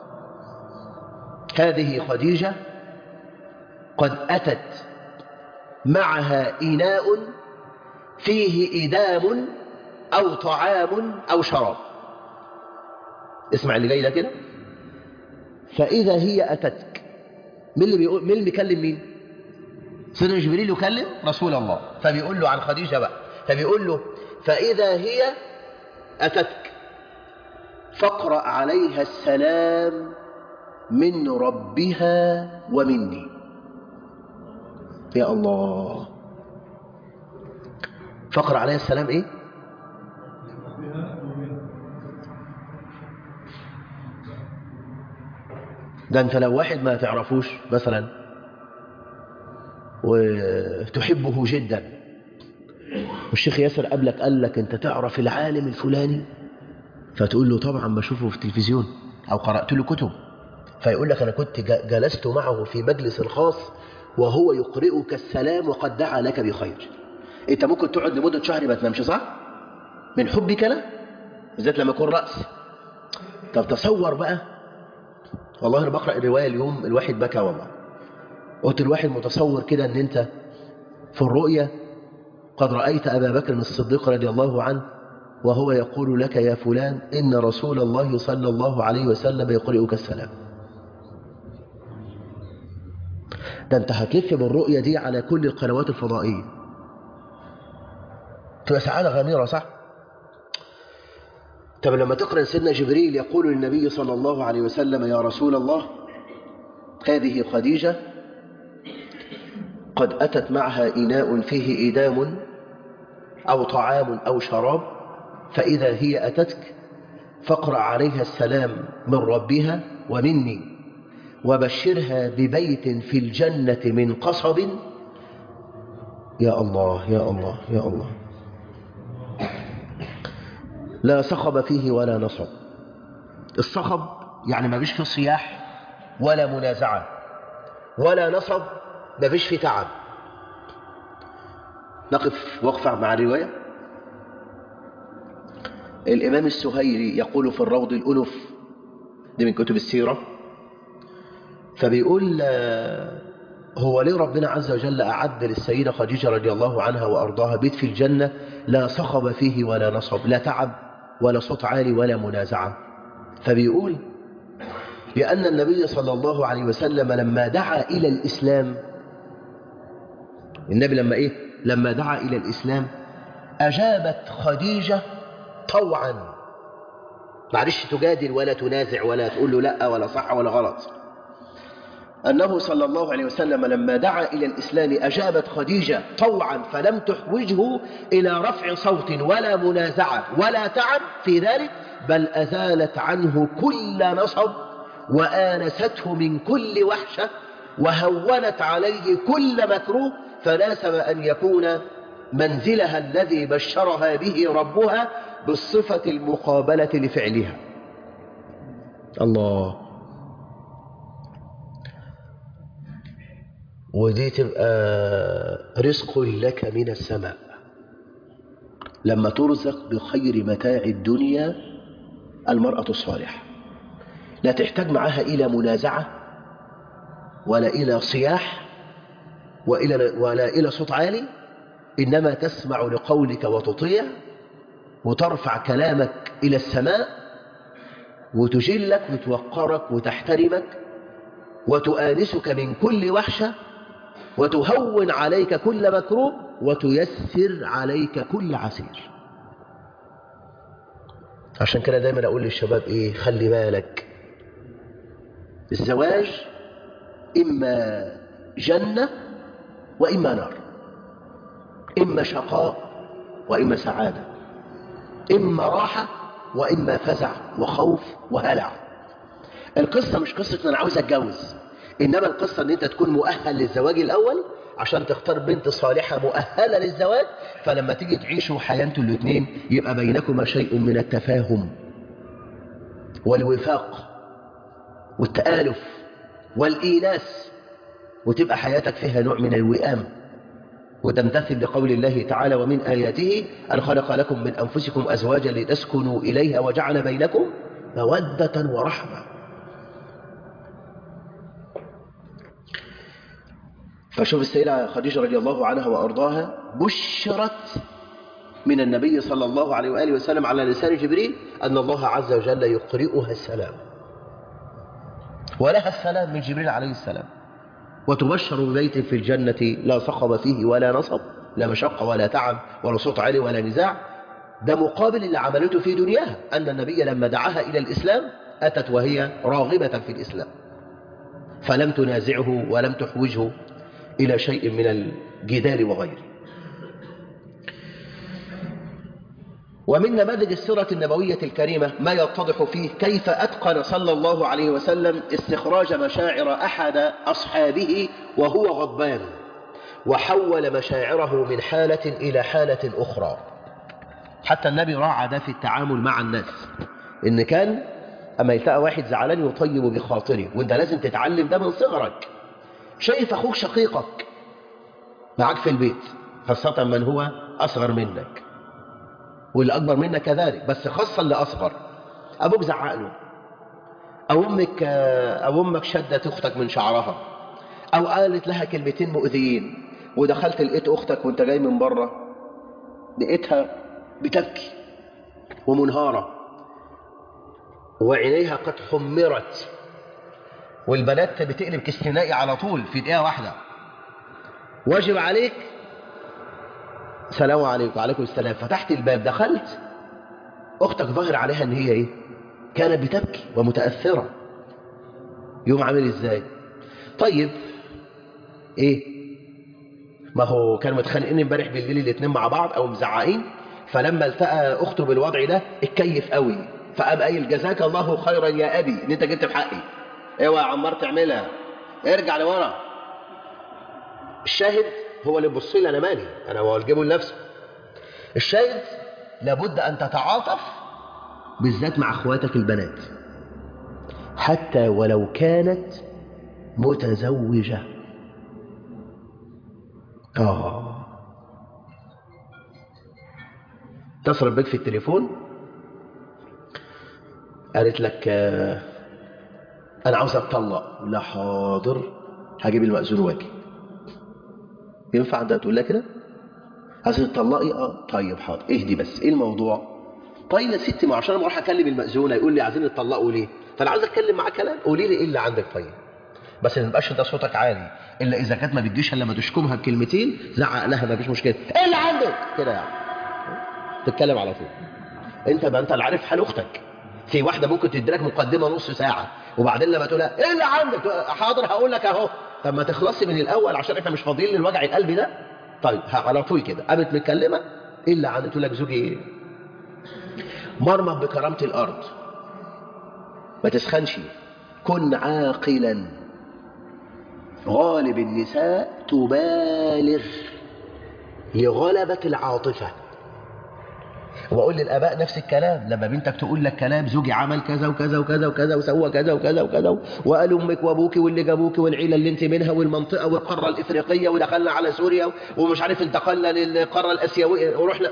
هذه خديجة قد أتت معها إناء فيه إدام أو طعام أو شراب اسمع اللي جاي ده كده فإذا هي أتتك مين اللي بيقول مين اللي بيكلم مين سيدنا جبريل يكلم رسول الله فبيقول له عن خديجة بقى فبيقول له فإذا هي أتتك فاقرأ عليها السلام من ربها ومني يا الله فاقرأ عليها السلام ايه ده انت لو واحد ما تعرفوش مثلا وتحبه جدا والشيخ ياسر قبلك قال لك انت تعرف العالم الفلاني فتقول له طبعا بشوفه في التلفزيون او قرأت له كتب فيقول لك انا كنت جلست معه في مجلس الخاص وهو يقرئك السلام وقد دعا لك بخير انت ممكن تقعد لمدة شهر ما تنامش صح من حبك له بالذات لما يكون رأس طب تصور بقى والله انا بقرأ الرواية اليوم الواحد بكى والله قلت الواحد متصور كده ان انت في الرؤية قد رأيت أبا بكر الصديق رضي الله عنه وهو يقول لك يا فلان إن رسول الله صلى الله عليه وسلم يقرئك السلام ده انت هتلف بالرؤية دي على كل القنوات الفضائية تبقى سعادة غامرة صح طب لما تقرأ سيدنا جبريل يقول للنبي صلى الله عليه وسلم يا رسول الله هذه خديجة قد أتت معها إناء فيه إدام أو طعام أو شراب فإذا هي أتتك فاقرأ عليها السلام من ربها ومني وبشرها ببيت في الجنة من قصب يا الله يا الله يا الله لا صخب فيه ولا نصب الصخب يعني ما فيش فيه صياح ولا منازعة ولا نصب ما فيش فيه تعب نقف وقفة مع الرواية الإمام السهيري يقول في الروض الألف دي من كتب السيرة فبيقول هو ليه ربنا عز وجل أعد للسيدة خديجة رضي الله عنها وأرضاها بيت في الجنة لا صخب فيه ولا نصب لا تعب ولا صوت عالي ولا منازعة فبيقول لأن النبي صلى الله عليه وسلم لما دعا إلى الإسلام النبي لما إيه لما دعا إلى الإسلام أجابت خديجة طوعا معلش تجادل ولا تنازع ولا تقول له لا ولا صح ولا غلط أنه صلى الله عليه وسلم لما دعا إلى الإسلام أجابت خديجة طوعا فلم تحوجه إلى رفع صوت ولا منازعة ولا تعب في ذلك بل أزالت عنه كل نصب وآنسته من كل وحشة وهونت عليه كل مكروه فناسب أن يكون منزلها الذي بشرها به ربها بالصفة المقابلة لفعلها الله ودي تبقى رزق لك من السماء لما ترزق بخير متاع الدنيا المرأة الصالحة لا تحتاج معها إلى منازعة ولا إلى صياح وإلى ولا إلى صوت عالي إنما تسمع لقولك وتطيع وترفع كلامك إلى السماء وتجلك وتوقرك وتحترمك وتؤانسك من كل وحشة وتهون عليك كل مكروه وتيسر عليك كل عسير عشان كده دايما أقول للشباب إيه خلي بالك الزواج إما جنة وإما نار إما شقاء وإما سعادة إما راحة وإما فزع وخوف وهلع القصة مش قصة أن أنا عاوز أتجوز إنما القصة أن أنت تكون مؤهل للزواج الأول عشان تختار بنت صالحة مؤهلة للزواج فلما تيجي تعيشوا حياة انتوا الاثنين يبقى بينكما شيء من التفاهم والوفاق والتآلف والإيناس وتبقى حياتك فيها نوع من الوئام وتمتثل لقول الله تعالى ومن آياته أن خلق لكم من أنفسكم أزواجا لتسكنوا إليها وجعل بينكم مودة ورحمة فشوف السيدة خديجة رضي الله عنها وأرضاها بشرت من النبي صلى الله عليه وآله وسلم على لسان جبريل أن الله عز وجل يقرئها السلام ولها السلام من جبريل عليه السلام وتبشر ببيت في الجنة لا صخب فيه ولا نصب لا مشقة ولا تعب ولا صوت عالي ولا نزاع ده مقابل اللي عملته في دنياها أن النبي لما دعاها إلى الإسلام أتت وهي راغبة في الإسلام فلم تنازعه ولم تحوجه إلى شيء من الجدال وغيره ومن نماذج السيرة النبوية الكريمة ما يتضح فيه كيف أتقن صلى الله عليه وسلم استخراج مشاعر أحد أصحابه وهو غضبان وحول مشاعره من حالة إلى حالة أخرى حتى النبي راعى ده في التعامل مع الناس إن كان أما يلتقى واحد زعلان يطيب بخاطره وانت لازم تتعلم ده من صغرك شايف أخوك شقيقك معاك في البيت خاصة من هو أصغر منك واللي أكبر منك كذلك بس خاصة اللي أصغر أبوك زعق له أو أمك أو أمك شدت أختك من شعرها أو قالت لها كلمتين مؤذيين ودخلت لقيت أختك وأنت جاي من بره لقيتها بتبكي ومنهارة وعينيها قد حمرت والبنات بتقلب كاستنائي على طول في دقيقة واحدة واجب عليك سلام عليكم وعليكم السلام فتحت الباب دخلت أختك ظاهر عليها أن هي إيه كانت بتبكي ومتأثرة يوم عامل إزاي طيب إيه ما هو كانوا متخانقين امبارح بالليل الاثنين مع بعض أو مزعقين فلما التقى أخته بالوضع ده اتكيف قوي فقام قايل جزاك الله خيرا يا أبي إن أنت جبت بحقي اوعى يا عمار تعملها ارجع لورا الشاهد هو اللي بيبص لي انا مالي انا هو جيبه لنفسه الشاهد لابد ان تتعاطف بالذات مع اخواتك البنات حتى ولو كانت متزوجة آه اتصل بك في التليفون قالت لك آه أنا عاوز أتطلق لا حاضر هجيب المأذون واجي ينفع ده تقول لها كده عايزة تطلقي اه طيب حاضر اهدي بس ايه الموضوع طيب يا ستي ما عشان انا اروح اكلم المأذون يقول لي عايزين نطلقوا ليه فانا عايز اتكلم معاه كلام قولي لي ايه اللي عندك طيب بس ما يبقاش انت صوتك عالي الا اذا كانت ما بتجيش الا لما تشكمها بكلمتين زعق لها ما فيش مشكله ايه اللي عندك كده يعني تتكلم على طول انت بقى انت اللي عارف حال اختك في واحده ممكن تديلك مقدمه نص ساعه وبعدين لما تقول لها ايه اللي عندك حاضر هقول لك اهو طب ما تخلصي من الاول عشان احنا مش فاضيين للوجع القلب ده طيب على طول كده قامت متكلمه ايه اللي عندك تقول لك زوجي ايه مرمط بكرامه الارض ما تسخنش كن عاقلا غالب النساء تبالغ لغلبة العاطفة وأقول للآباء نفس الكلام لما بنتك تقول لك كلام زوجي عمل كذا وكذا وكذا وكذا وسوى كذا وكذا وكذا وقال أمك وأبوك واللي جابوك والعيلة اللي أنت منها والمنطقة والقارة الإفريقية ودخلنا على سوريا ومش عارف انتقلنا للقارة الآسيوية ورحنا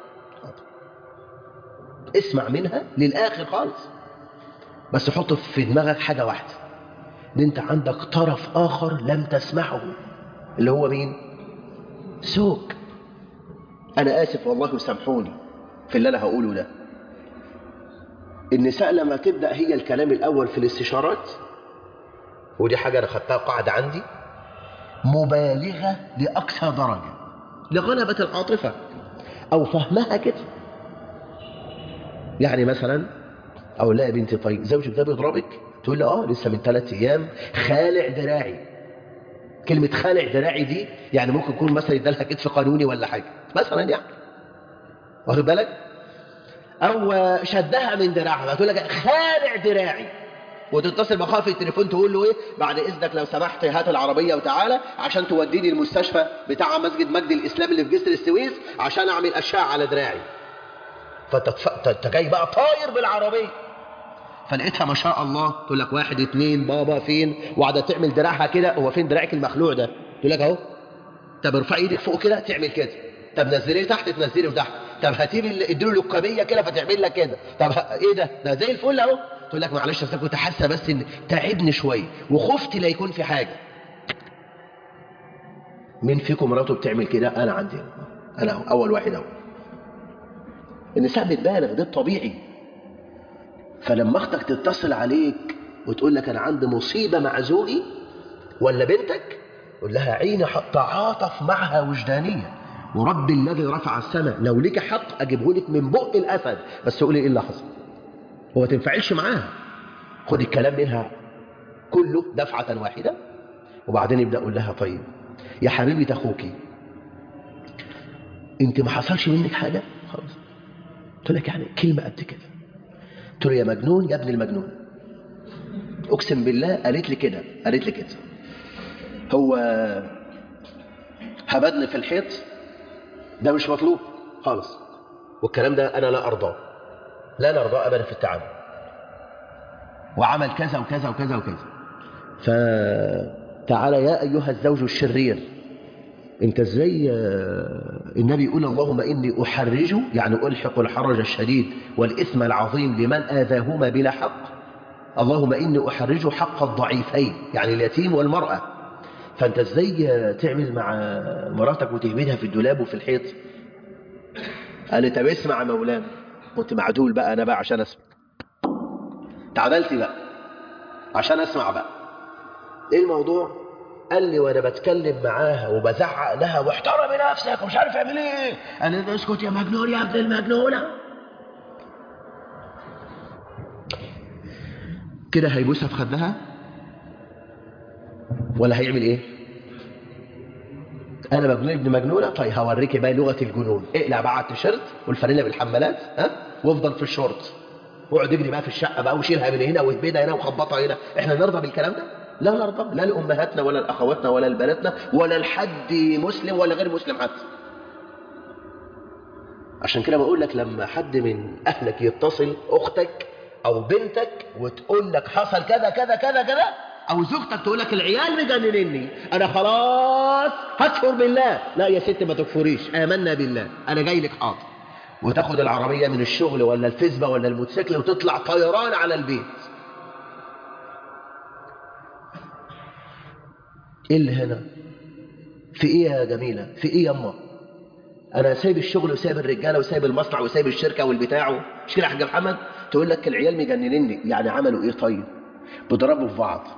اسمع منها للآخر خالص بس حط في دماغك حاجة واحدة ان انت عندك طرف اخر لم تسمعه اللي هو مين زوج انا اسف والله وسامحوني في اللي انا هقوله ده النساء لما تبدا هي الكلام الاول في الاستشارات ودي حاجه انا خدتها قاعده عندي مبالغه لاقصى درجه لغلبه العاطفه او فهمها كده يعني مثلا او لا يا بنتي طيب زوجك ده بيضربك تقول له اه لسه من ثلاث ايام خالع دراعي كلمة خالع دراعي دي يعني ممكن يكون مثلا يدالها كتف قانوني ولا حاجة مثلا يعني واخد بالك او شدها من دراعها تقول لك خالع دراعي وتتصل بخاف في التليفون تقول له ايه بعد اذنك لو سمحت هات العربيه وتعالى عشان توديني المستشفى بتاع مسجد مجد الاسلام اللي في جسر السويس عشان اعمل اشعه على دراعي فانت جاي بقى طاير بالعربيه فلقيتها ما شاء الله تقول لك واحد اتنين بابا فين وقاعده تعمل دراعها كده هو فين دراعك المخلوع ده تقول لك اهو طب ارفعي ايدك فوق كده تعمل كده طب نزليه تحت تنزليه تحت طب هاتي لي اديله لقابيه كده فتعمل لك كده طب ايه ده ده زي الفل اهو تقول لك معلش اصل كنت حاسه بس ان تعبني شويه وخفت لا يكون في حاجه مين فيكم مراته بتعمل كده انا عندي انا اهو اول واحد اهو النساء بتبالغ ده الطبيعي فلما اختك تتصل عليك وتقول لك انا عندي مصيبه مع زوجي ولا بنتك قول لها عيني تعاطف معها وجدانيا ورب الذي رفع السماء لو لك حق اجيبه لك من بق الاسد بس قولي ايه اللي حصل هو ما تنفعلش معاها خد الكلام منها كله دفعه واحده وبعدين يبدا يقول لها طيب يا حبيبه اخوكي انت ما حصلش منك حاجه خلاص قلت لك يعني كلمه قد كده قلت له يا مجنون يا ابن المجنون اقسم بالله قالت لي كده قالت لي كده هو هبدني في الحيط ده مش مطلوب خالص والكلام ده انا لا ارضاه لا نرضاه ابدا في التعامل وعمل كذا وكذا وكذا وكذا فتعالى يا ايها الزوج الشرير انت ازاي النبي يقول اللهم اني احرج يعني الحق الحرج الشديد والاثم العظيم لمن اذاهما بلا حق اللهم اني احرج حق الضعيفين يعني اليتيم والمراه فانت ازاي تعمل مع مراتك وتهبدها في الدولاب وفي الحيط قال لي طب اسمع يا مولانا كنت معدول بقى انا بقى عشان اسمع تعدلت بقى عشان اسمع بقى ايه الموضوع قال لي وانا بتكلم معاها وبزعق لها واحترمي نفسك ومش عارف اعمل ايه انا اسكت يا مجنون يا ابن المجنونه كده هيبوسها في خدها ولا هيعمل ايه انا مجنون ابن مجنونه طيب هوريك بقى لغه الجنون اقلع بقى على التيشيرت والفانيله بالحمالات ها وافضل في الشورت واقعد اجري بقى في الشقه بقى وشيلها من هنا واهبدها هنا وخبطها هنا احنا نرضى بالكلام ده لا نرضى لا لامهاتنا ولا لاخواتنا ولا لبناتنا ولا لحد مسلم ولا غير مسلم حتى عشان كده بقول لك لما حد من اهلك يتصل اختك او بنتك وتقول لك حصل كذا كذا كذا كذا او زوجتك تقول لك العيال مجننني انا خلاص هكفر بالله لا يا ست ما تكفريش امنا بالله انا جاي لك حاضر وتاخد العربيه من الشغل ولا الفسبه ولا الموتوسيكل وتطلع طيران على البيت ايه اللي هنا في ايه يا جميله في ايه يما انا سايب الشغل وسايب الرجاله وسايب المصنع وسايب الشركه والبتاع مش كده يا حاج محمد تقول لك العيال مجننني يعني عملوا ايه طيب بيضربوا في بعض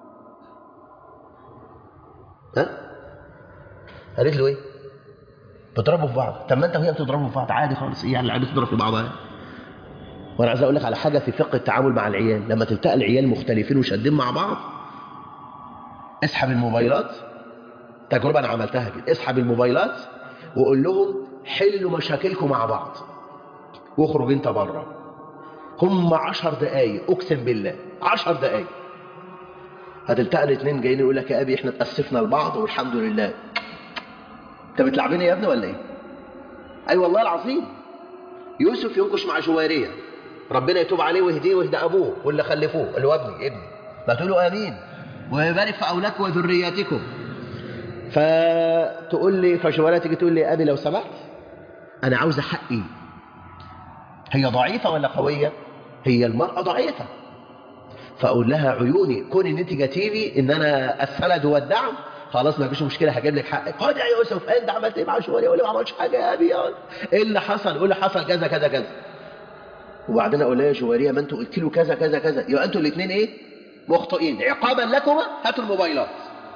ها قالت له ايه بيضربوا في بعض طب ما انت وهي بتضربوا في بعض عادي خالص ايه يعني العيال بتضرب في بعضها وانا عايز اقول لك على حاجه في فقه التعامل مع العيال لما تلتقى العيال مختلفين وشادين مع بعض اسحب الموبايلات تجربه انا عملتها كده اسحب الموبايلات وقول لهم حلوا مشاكلكم مع بعض واخرج انت بره هم عشر دقايق اقسم بالله عشر دقايق هتلتقى الاثنين جايين يقول لك يا ابي احنا اتاسفنا لبعض والحمد لله انت بتلعبني يا ابني ولا ايه اي أيوة والله العظيم يوسف ينقش مع جواريه ربنا يتوب عليه ويهديه ويهدى ابوه واللي خلفوه اللي هو ابني ابني ما تقولوا امين ويبارك في اولادكم وذرياتكم فتقول لي فجواريه تيجي تقول لي يا ابي لو سمحت انا عاوزه حقي هي ضعيفه ولا قويه هي المراه ضعيفه فاقول لها عيوني كون ان انت جاتي لي ان انا السند والدعم خلاص ما فيش مشكله هجيب لك حقك خد يا يوسف انت عملت ايه مع شويه يقول لي ما عملتش حاجه يا ابي ايه اللي حصل يقول لي حصل كذا كذا كذا وبعدين اقول لها يا جواريه ما انتوا قلت له كذا كذا كذا يبقى انتوا الاثنين ايه مخطئين عقابا لكما هاتوا الموبايلات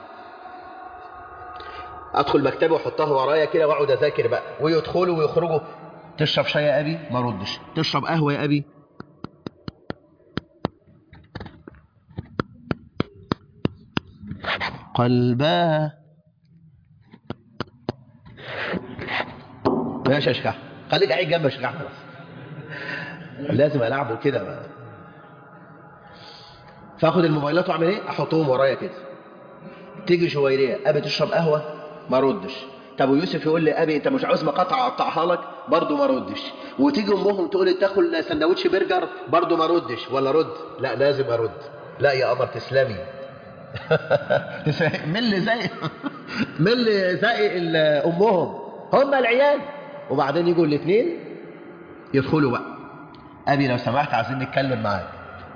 ادخل مكتبي واحطها ورايا كده واقعد اذاكر بقى ويدخلوا ويخرجوا تشرب شاي يا ابي ما ردش تشرب قهوه يا ابي قلبها ماشي يا شكاح خليك قاعد جنب شكاح خلاص لازم العبه كده بقى فاخد الموبايلات واعمل ايه احطهم ورايا كده تيجي جويريه ابي تشرب قهوه ما ردش طب ويوسف يقول لي ابي انت مش عاوز مقاطعه اقطعها لك برضه ما ردش وتيجي امهم تقول لي تاكل سندوتش برجر برضه ما ردش ولا رد لا لازم ارد لا يا قمر تسلمي مل زي مل زي امهم هم العيال وبعدين يجوا الاثنين يدخلوا بقى ابي لو سمحت عايزين نتكلم معاك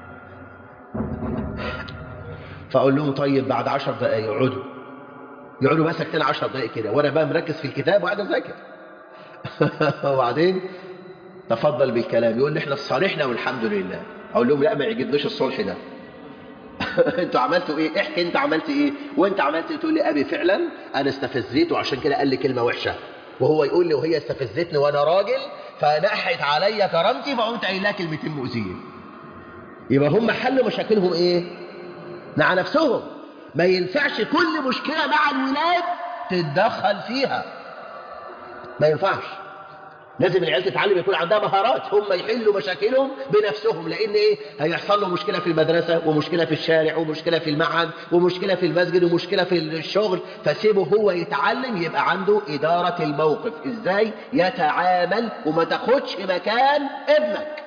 فاقول لهم طيب بعد عشر دقايق اقعدوا يقعدوا بس ساكتين عشر دقايق كده وانا بقى مركز في الكتاب وقاعد اذاكر وبعدين تفضل بالكلام يقول لي احنا صالحنا والحمد لله اقول لهم لا ما يعجبنيش الصلح ده انتوا عملتوا ايه احكي انت عملت ايه وانت عملت ايه تقول لي ابي فعلا انا استفزيته عشان كده قال لي كلمه وحشه وهو يقول لي وهي استفزتني وانا راجل فنحت عليا كرامتي فقمت قايل لها كلمتين مؤذيه يبقى هم حلوا مشاكلهم ايه مع نفسهم ما ينفعش كل مشكله مع الولاد تتدخل فيها ما ينفعش لازم العيال تتعلم يكون عندها مهارات هم يحلوا مشاكلهم بنفسهم لان ايه هيحصل له مشكله في المدرسه ومشكله في الشارع ومشكله في المعهد ومشكله في المسجد ومشكله في الشغل فسيبه هو يتعلم يبقى عنده اداره الموقف ازاي يتعامل وما تاخدش مكان ابنك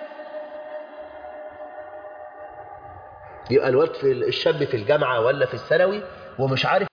يبقى الوقت في الشاب في الجامعه ولا في الثانوي ومش عارف